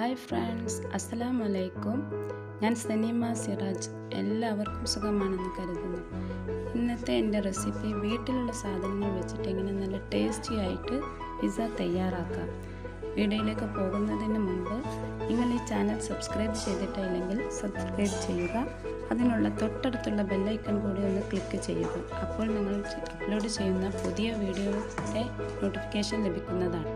hi friends അസ്സലാമു അലൈക്കും ഞാൻ സനീമ സിറാജ് എല്ലാവർക്കും സുഖമാണെന്ന് കരുതുന്നു ഇന്നത്തെ എൻ്റെ റെസിപ്പി വീട്ടിലുള്ള സാധനങ്ങൾ വെച്ചിട്ട് എങ്ങനെ നല്ല ടേസ്റ്റി ആയിട്ട് പിസ്സ തയ്യാറാക്കാം വീഡിയോയിലേക്ക് പോകുന്നതിന് മുമ്പ് നിങ്ങൾ ഈ ചാനൽ സബ്സ്ക്രൈബ് ചെയ്തിട്ടില്ലെങ്കിൽ സബ്സ്ക്രൈബ് ചെയ്യുക അതിനുള്ള തൊട്ടടുത്തുള്ള ബെല്ലൈക്കൺ കൂടി ഒന്ന് ക്ലിക്ക് ചെയ്യുക അപ്പോൾ നിങ്ങൾ അപ്ലോഡ് ചെയ്യുന്ന പുതിയ വീഡിയോയുടെ നോട്ടിഫിക്കേഷൻ ലഭിക്കുന്നതാണ്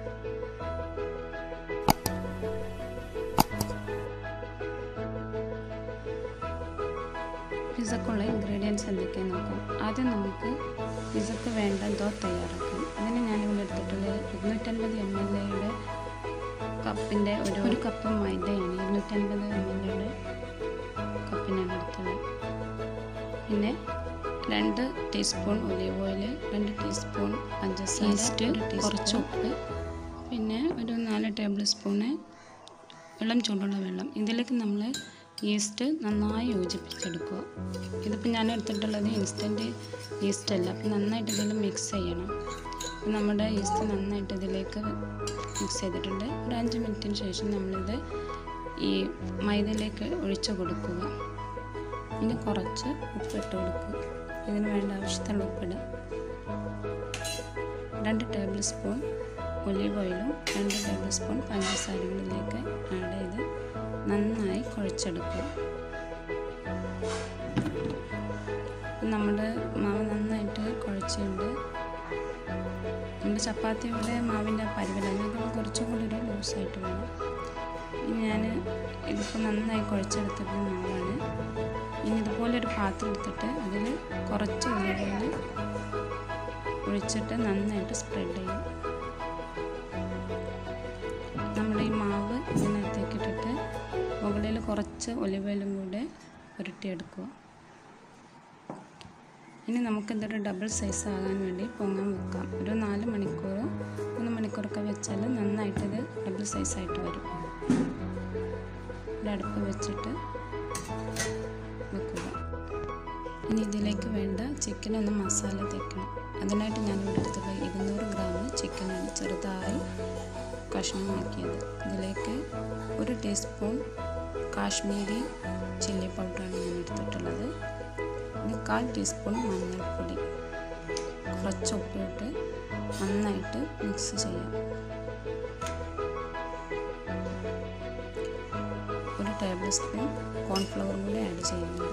പിസക്കുള്ള ഇൻഗ്രീഡിയൻസ് എന്തൊക്കെയാണെന്ന് നോക്കാം ആദ്യം നമുക്ക് പിസക്ക് വേണ്ട ദോ തയ്യാറാക്കാം അതിന് ഞാനിവിടെ എടുത്തിട്ടുള്ളത് ഇരുന്നൂറ്റൻപത് എം എൽ എയുടെ കപ്പിൻ്റെ ഒരു ഒരു കപ്പ് മൈദയാണ് ഇരുന്നൂറ്റൻപത് എം എൽ എയുടെ കപ്പിനാണ് എടുത്തത് പിന്നെ രണ്ട് ടീസ്പൂൺ ഒലീവ് ഓയിൽ രണ്ട് ടീസ്പൂൺ പഞ്ചസാര ഈസ്റ്റ് കുറച്ച് ഉപ്പ് പിന്നെ ഒരു നാല് ടേബിൾ സ്പൂണ് വെള്ളം ചൂടുള്ള വെള്ളം ഇതിലേക്ക് നമ്മൾ ഈസ്റ്റ് നന്നായി യോജിപ്പിച്ചെടുക്കുക ഇതിപ്പോൾ ഞാൻ എടുത്തിട്ടുള്ളത് ഇൻസ്റ്റൻറ്റ് ഈസ്റ്റ് അല്ല അപ്പം നന്നായിട്ട് ഇതിൽ മിക്സ് ചെയ്യണം നമ്മുടെ ഈസ്റ്റ് നന്നായിട്ട് ഇതിലേക്ക് മിക്സ് ചെയ്തിട്ടുണ്ട് ഒരു അഞ്ച് മിനിറ്റിന് ശേഷം നമ്മളിത് ഈ മൈദയിലേക്ക് ഒഴിച്ചു കൊടുക്കുക ഇനി കുറച്ച് ഉപ്പിട്ട് കൊടുക്കുക ഇതിന് വേണ്ട ആവശ്യത്തിലുള്ള ഉപ്പിടുക രണ്ട് ടേബിൾ സ്പൂൺ ഒലീവ് ഓയിലും രണ്ട് ടേബിൾ സ്പൂൺ പഞ്ചസാരയും ഇതിലേക്ക് ആഡ് ചെയ്ത് നന്നായി കുഴച്ചെടുക്കുക നമ്മുടെ മാവ് നന്നായിട്ട് കുഴച്ചിട്ടുണ്ട് നമ്മുടെ ചപ്പാത്തിയുടെ മാവിൻ്റെ പരിവല അതിനേക്കാൾ കുറച്ചും കൂടി ഒരു ലൂസായിട്ട് വേണം ഇനി ഞാൻ ഇതിപ്പോൾ നന്നായി കുഴച്ചെടുത്തിട്ട് മാവാണ് ഇനി ഇതുപോലെ ഒരു പാത്രം എടുത്തിട്ട് അതിൽ കുറച്ച് ഉള്ളിൽ ഒഴിച്ചിട്ട് നന്നായിട്ട് സ്പ്രെഡ് ചെയ്യും നമ്മുടെ ഈ മാവ് ഇതിനകത്തേക്ക് ഇട്ടിട്ട് മുകളിൽ കുറച്ച് ഒലിവയിലും കൂടെ പുരട്ടിയെടുക്കുക ഇനി നമുക്കിതൊരു ഡബിൾ സൈസ് ആകാൻ വേണ്ടി പൊങ്ങാൻ വെക്കാം ഒരു നാല് മണിക്കൂർ മൂന്ന് മണിക്കൂറൊക്കെ വെച്ചാൽ നന്നായിട്ട് ഇത് ഡബിൾ സൈസായിട്ട് വരും ഒരു അടുപ്പ് വെച്ചിട്ട് വെക്കുക ഇനി ഇതിലേക്ക് വേണ്ട ചിക്കൻ ഒന്ന് മസാല തേക്കണം അതിനായിട്ട് ഞാനിവിടെ എടുത്തത് ഇരുന്നൂറ് ഗ്രാം ചിക്കനാണ് ചെറുതായി കഷ്ണമാക്കിയത് ഇതിലേക്ക് ഒരു ടീസ്പൂൺ കാശ്മീരി ചില്ലി പൗഡറാണ് ഞാൻ എടുത്തിട്ടുള്ളത് ഇനി കാൽ ടീസ്പൂൺ മഞ്ഞൾപ്പൊടി കുറച്ച് ഉപ്പിട്ട് നന്നായിട്ട് മിക്സ് ചെയ്യാം ഒരു ടേബിൾ സ്പൂൺ കോൺഫ്ലവർ കൂടി ആഡ് ചെയ്യുന്നുണ്ട്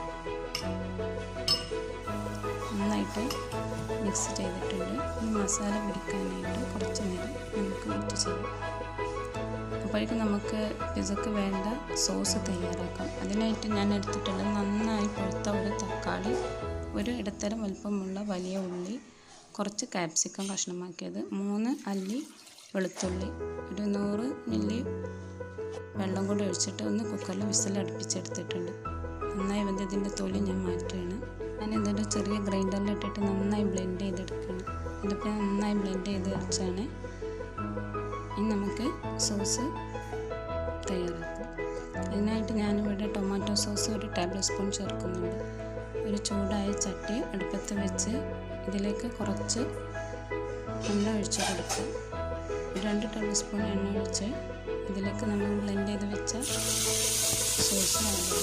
നന്നായിട്ട് മിക്സ് ചെയ്തിട്ടുണ്ട് ഈ മസാല പിടിക്കാനായിട്ട് കുറച്ച് നേരം നമുക്ക് വെയിറ്റ് ചെയ്യാം അപ്പോഴേക്കും നമുക്ക് പിസക്ക് വേണ്ട സോസ് തയ്യാറാക്കാം അതിനായിട്ട് ഞാൻ എടുത്തിട്ടുള്ളത് നന്നായി പഴുത്ത ഒരു തക്കാളി ഒരു ഇടത്തരം വലുപ്പമുള്ള വലിയ ഉള്ളി കുറച്ച് കാപ്സിക്കം കഷ്ണമാക്കിയത് മൂന്ന് അല്ലി വെളുത്തുള്ളി ഒരു നൂറ് മില്ലി വെള്ളം കൂടി ഒഴിച്ചിട്ട് ഒന്ന് കുക്കറിൽ വിസിൽ അടുപ്പിച്ചെടുത്തിട്ടുണ്ട് നന്നായി വെന്ത് ഇതിൻ്റെ തൊലി ഞാൻ മാറ്റുകയാണ് ഞാൻ ഇതൊരു ചെറിയ ഗ്രൈൻഡറിൽ ഇട്ടിട്ട് നന്നായി ബ്ലെൻഡ് ചെയ്തെടുക്കണം ഇതിപ്പോൾ നന്നായി ബ്ലെൻഡ് ചെയ്ത് വെച്ചാണ് ഇനി നമുക്ക് സോസ് തയ്യാറാക്കാം അതിനായിട്ട് ഞാനിവിടെ ടൊമാറ്റോ സോസ് ഒരു ടേബിൾ സ്പൂൺ ചേർക്കുന്നുണ്ട് ഒരു ചൂടായ ചട്ടി അടുപ്പത്ത് വെച്ച് ഇതിലേക്ക് കുറച്ച് എണ്ണ ഒഴിച്ച് കൊടുക്കുക ഒരു രണ്ട് ടേബിൾ സ്പൂൺ എണ്ണ ഒഴിച്ച് ഇതിലേക്ക് നമ്മൾ ബ്ലെൻഡ് ചെയ്ത് വെച്ച സോസ് ആഡ്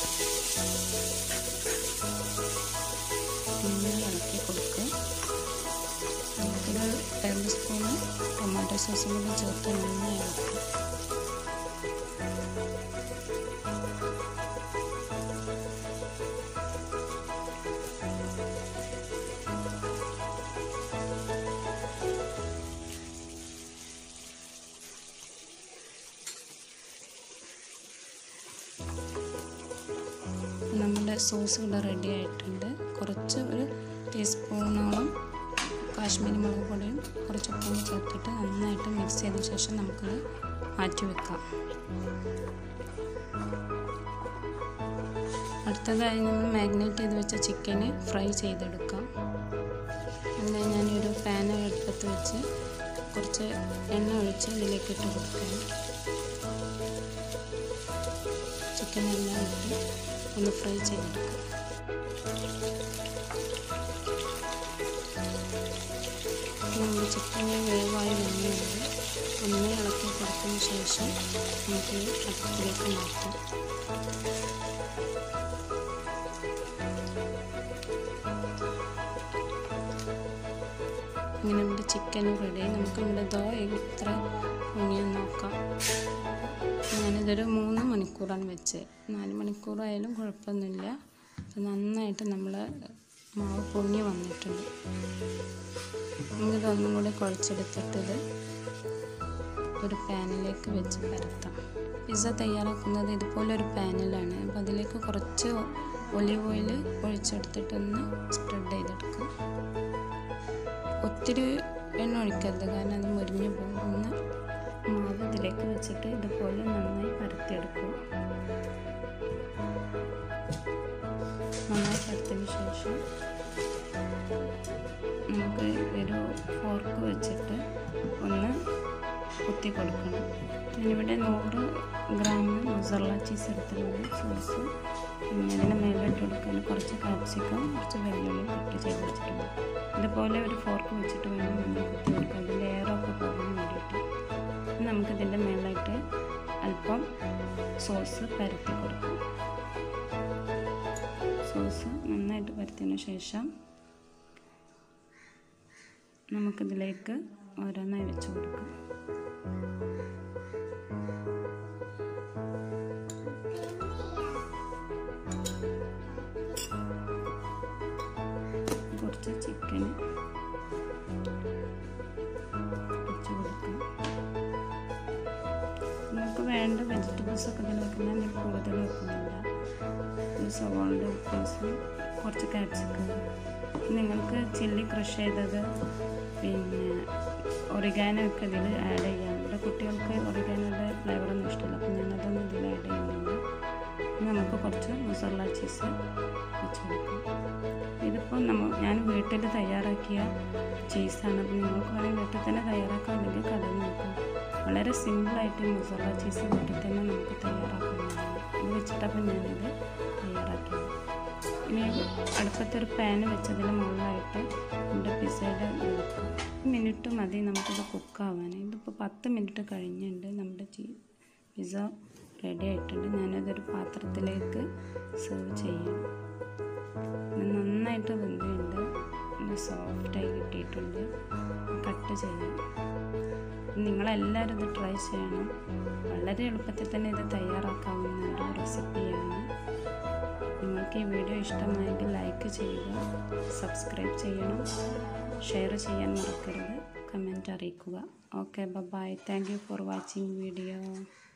നന്നായി ഇളക്കി കൊടുക്കുക ഒരു ടേബിൾ സ്പൂണ് ടൊമാറ്റോ സോസും കൂടി ചേർത്ത് നന്നായി ഇളക്കുക നമ്മുടെ സോസ് ഇവിടെ റെഡി ആയിട്ടുണ്ട് കുറച്ച് ഒരു ടീസ്പൂണോളം കാശ്മീരി മുളക് പൊടിയും കുറച്ച് ഉപ്പും ചേർത്തിട്ട് നന്നായിട്ട് മിക്സ് ചെയ്ത ശേഷം നമുക്കത് മാറ്റി വെക്കാം അടുത്തതായി നമ്മൾ മാഗ്നേറ്റ് ചെയ്ത് വെച്ച ചിക്കന് ഫ്രൈ ചെയ്തെടുക്കാം അതിനായി ഞാനൊരു പാൻ അടുപ്പത്ത് വെച്ച് കുറച്ച് എണ്ണ ഒഴിച്ച് ഇതിലേക്ക് ഇട്ട് കൊടുക്കാം ചിക്കൻ എല്ലാം ഇട്ട് ഒന്ന് ഫ്രൈ ചെയ്തെടുക്കാം നമ്മുടെ ചിക്കൻ വേവായി വന്നിട്ടുണ്ട് ഒന്ന് ഇളക്കി കൊടുത്തതിന് ശേഷം നമുക്ക് ഈ അടുപ്പിലേക്ക് മാറ്റാം ഇങ്ങനെ നമ്മുടെ ചിക്കനും റെഡി നമുക്ക് ഇവിടെ ദോ എത്ര പൊങ്ങിയെന്ന് നോക്കാം ഞാനിതൊരു മൂന്ന് മണിക്കൂറാണ് വെച്ചത് നാല് മണിക്കൂറായാലും കുഴപ്പമൊന്നുമില്ല അപ്പം നന്നായിട്ട് നമ്മൾ മാവ് പൊങ്ങി വന്നിട്ടുണ്ട് നമുക്കിതൊന്നും കൂടി കുഴച്ചെടുത്തിട്ടത് ഒരു പാനിലേക്ക് വെച്ച് പരത്താം പിസ്സ തയ്യാറാക്കുന്നത് ഇതുപോലെ ഒരു പാനിലാണ് അപ്പോൾ അതിലേക്ക് കുറച്ച് ഒലിവ് ഓയിൽ ഒഴിച്ചെടുത്തിട്ടൊന്ന് സ്പ്രെഡ് ചെയ്തെടുക്കാം ഒത്തിരി എണ്ണ ഒഴിക്കരുത് കാരണം അത് മുരിഞ്ഞു പോകുന്ന മാവ് ഇതിലേക്ക് വെച്ചിട്ട് ഇതുപോലെ നന്നായി പരത്തിയെടുക്കുക നന്നായി പരത്തിയതിന് ശേഷം നമുക്ക് ഒരു ഫോർക്ക് വെച്ചിട്ട് ഒന്ന് കുത്തി കൊടുക്കണം ഞാനിവിടെ നൂറ് ഗ്രാം മൊസറല ചീസ് എടുത്തിട്ടുണ്ട് സോസ് പിന്നെ അതിന് മേലിട്ട് കൊടുക്കാൻ കുറച്ച് കാപ്സിക്കം കുറച്ച് വെള്ളുള്ളി കട്ട് ചെയ്ത് വെച്ചിട്ടുണ്ട് ഇതുപോലെ ഒരു ഫോർക്ക് വെച്ചിട്ട് വേണം നമ്മൾ കുത്തി കൊടുക്കാൻ അതിൻ്റെ എയറൊക്കെ പോകാൻ വേണ്ടിയിട്ട് നമുക്കിതിൻ്റെ മേലായിട്ട് അല്പം സോസ് പരത്തി കൊടുക്കാം സോസ് നന്നായിട്ട് പരത്തിയതിന് ശേഷം നമുക്കിതിലേക്ക് ഓരോന്നായി വെച്ച് കൊടുക്കാം കുറച്ച് ചിക്കൻ വെച്ച് കൊടുക്കാം നമുക്ക് വേണ്ട വെജിറ്റബിൾസ് ഒക്കെ ഇതിൽ വെക്കുന്ന ഞാൻ കൂടുതൽ വെക്കുന്നില്ല ഒരു സവാളയുടെ ഉപ്പേസ് കുറച്ച് ക്യാപ്സിക്കം നിങ്ങൾക്ക് ചില്ലി ക്രഷ് ചെയ്തത് പിന്നെ ഒറിഗാനോ ഒക്കെ ഇതിൽ ആഡ് ചെയ്യാം ഇവിടെ കുട്ടികൾക്ക് ഒറിഗാനോയുടെ ഫ്ലേവറൊന്നും ഇഷ്ടമില്ല അപ്പോൾ ഞാനതൊന്നും ഇതിൽ ആഡ് ചെയ്യുന്നില്ല ഇനി നമുക്ക് കുറച്ച് മസാല ചീസ് വെച്ച് കൊടുക്കാം ഇതിപ്പോൾ നമ്മ ഞാൻ വീട്ടിൽ തയ്യാറാക്കിയ ചീസാണ് അപ്പോൾ നിങ്ങൾക്ക് വേണമെങ്കിൽ വീട്ടിൽ തന്നെ തയ്യാറാക്കാം അല്ലെങ്കിൽ കടയിൽ നോക്കാം വളരെ സിമ്പിളായിട്ട് മസാല ചീസ് വീട്ടിൽ തന്നെ നമുക്ക് തയ്യാറാക്കുന്നതാണ് ഇത് വെച്ചിട്ടപ്പോൾ ഞാനിത് തയ്യാറാക്കിയത് ഇനി അടുപ്പത്തൊരു പാൻ വെച്ചതിന് മുകളിലായിട്ട് നമ്മുടെ പിസയുടെ നോക്കാം മിനിറ്റ് മതി നമുക്കിത് കുക്കാവാൻ ഇതിപ്പോൾ പത്ത് മിനിറ്റ് കഴിഞ്ഞിട്ടുണ്ട് നമ്മുടെ ചീ പിസ്സ റെഡി ആയിട്ടുണ്ട് ഞാനതൊരു പാത്രത്തിലേക്ക് സെർവ് ചെയ്യണം ഇത് നന്നായിട്ട് വെന്തിട്ടുണ്ട് നല്ല സോഫ്റ്റായി കിട്ടിയിട്ടുണ്ട് കട്ട് ചെയ്യാം നിങ്ങളെല്ലാവരും ഇത് ട്രൈ ചെയ്യണം വളരെ എളുപ്പത്തിൽ തന്നെ ഇത് തയ്യാറാക്കാവുന്ന ഒരു റെസിപ്പിയാണ് നിങ്ങൾക്ക് ഈ വീഡിയോ ഇഷ്ടമായെങ്കിൽ ലൈക്ക് ചെയ്യുക സബ്സ്ക്രൈബ് ചെയ്യണം ഷെയർ ചെയ്യാൻ മറക്കരുത് കമൻറ്റ് അറിയിക്കുക okay bye thank you for watching video